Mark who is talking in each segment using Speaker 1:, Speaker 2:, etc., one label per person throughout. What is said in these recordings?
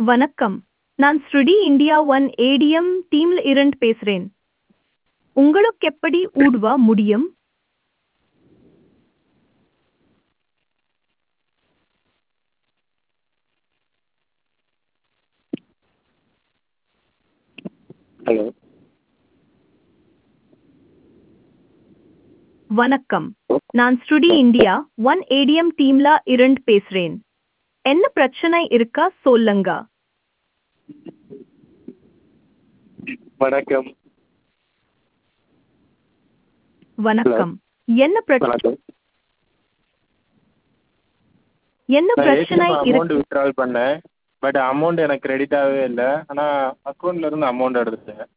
Speaker 1: வணக்கம் நான் ஸ்ருடி இந்தியா ஒன் ஏடிஎம் டீம்ல இருந்து பேசுறேன் உங்களுக்கு எப்படி உதவ முடியும்
Speaker 2: ஹலோ
Speaker 1: வணக்கம் நான் ஸ்ருடி இந்தியா ஒன் ஏடிஎம் டீம்ல இருந்து பேசுறேன் என்ன பிரச்சனை இருக்கா சொல்லுங்க
Speaker 2: வணக்கம்
Speaker 1: வணக்கம் என்ன பிரச்சனை
Speaker 2: வணக்கம்
Speaker 1: என்ன
Speaker 2: நான்
Speaker 1: பிரச்சனை
Speaker 2: ஏடிஎம்
Speaker 1: இருக்கு
Speaker 2: அமௌண்ட் வித்ட்ரால் பண்ணேன் பட் அமௌண்ட் எனக்கு கிரெடிட் ஆகவே இல்லை ஆனால் அக்கௌண்ட்ல இருந்து அமௌண்ட் எடுத்துட்டேன்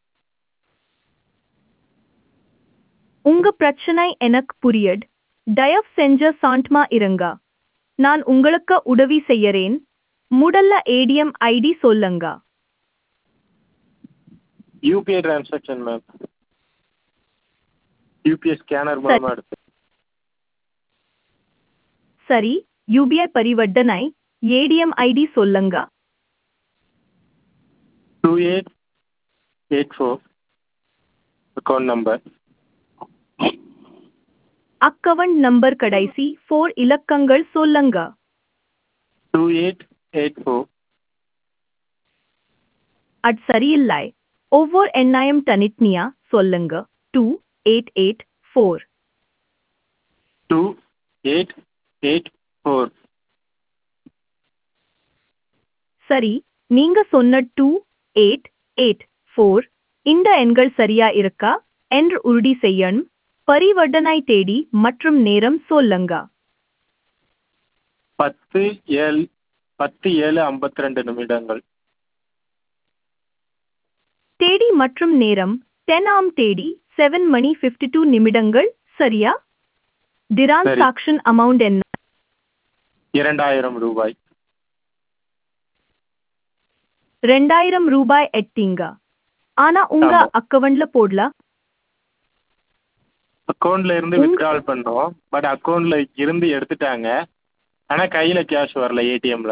Speaker 1: உங்க பிரச்சனை எனக்கு புரியுது தயவு செஞ்ச சாந்தமா இருங்க நான் உங்களுக்கு உதவி செய்யறேன் முதல்ல ஏடிஎம் ஐடி சொல்லுங்க
Speaker 2: UPI transaction ma'am UPI scanner மூலமாக எடுத்தேன்
Speaker 1: சரி யூபிஐ பரிவர்த்தனை ஏடிஎம் ஐடி சொல்லுங்க
Speaker 2: two eight eight four account number
Speaker 1: account number கடைசி ஃபோர் இலக்கங்கள் சொல்லுங்க
Speaker 2: டூ எயிட் எயிட் ஃபோர்
Speaker 1: அது சரியில்லை ஒவ்வொரு எண்ணாயம் தனித்தனியா சொல்லுங்க two eight eight four
Speaker 2: two eight eight four
Speaker 1: சரி நீங்க சொன்ன டூ எயிட் எயிட் ஃபோர் இந்த எண்கள் சரியா இருக்கா என்று உறுதி செய்யணும் பரிவர்த்தனை தேதி மற்றும் நேரம் சொல்லுங்க
Speaker 2: பத்து ஏழு பத்து ஏழு ஐம்பத்தி ரெண்டு நிமிடங்கள்
Speaker 1: தேதி மற்றும் நேரம் டென் ஆம் தேதி செவன் மணி ஃபிஃப்டி டூ நிமிடங்கள் சரியா டிரான்சாக்ஷன் அமௌண்ட் என்ன
Speaker 2: இரண்டாயிரம் ரூபாய்
Speaker 1: ரெண்டாயிரம் ரூபாய் எட்டீங்க ஆனா உங்க
Speaker 2: ஆமா.
Speaker 1: அக்கவுண்ட்ல போடல
Speaker 2: அக்கௌண்ட்ல இருந்து
Speaker 1: உங்க-
Speaker 2: வித்ட்ரால் பண்ணோம் பட் அக்கௌண்ட்ல இருந்து எடுத்துட்டாங்க ஆனா கையில கேஷ் வரல ஏடிஎம்ல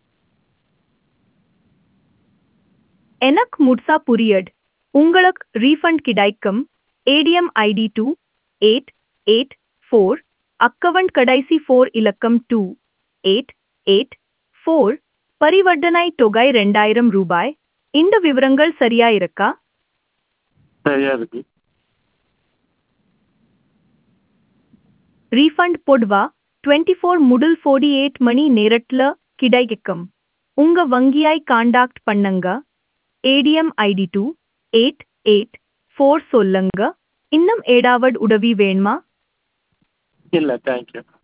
Speaker 1: எனக்கு முட்சா புரியட் உங்களுக்கு ரீஃபண்ட் கிடைக்கும் ATM ID two eight eight four account கடைசி ஃபோர் இலக்கம் டூ எயிட் எயிட் ஃபோர் பரிவர்த்தனை தொகை ரெண்டாயிரம் ரூபாய் இந்த விவரங்கள் சரியா இருக்கா
Speaker 2: சரியா இருக்கு
Speaker 1: ரீஃபண்ட் பொதுவா டுவெண்ட்டி ஃபோர் முதல் ஃபோர்டி எயிட் மணி நேரத்துல கிடைக்கும் உங்க வங்கியாய் காண்டாக்ட் பண்ணுங்க ATM ID two eight eight four சொல்லுங்க இன்னும் ஏடாவது உதவி வேணுமா
Speaker 2: இல்ல தேங்க்யூ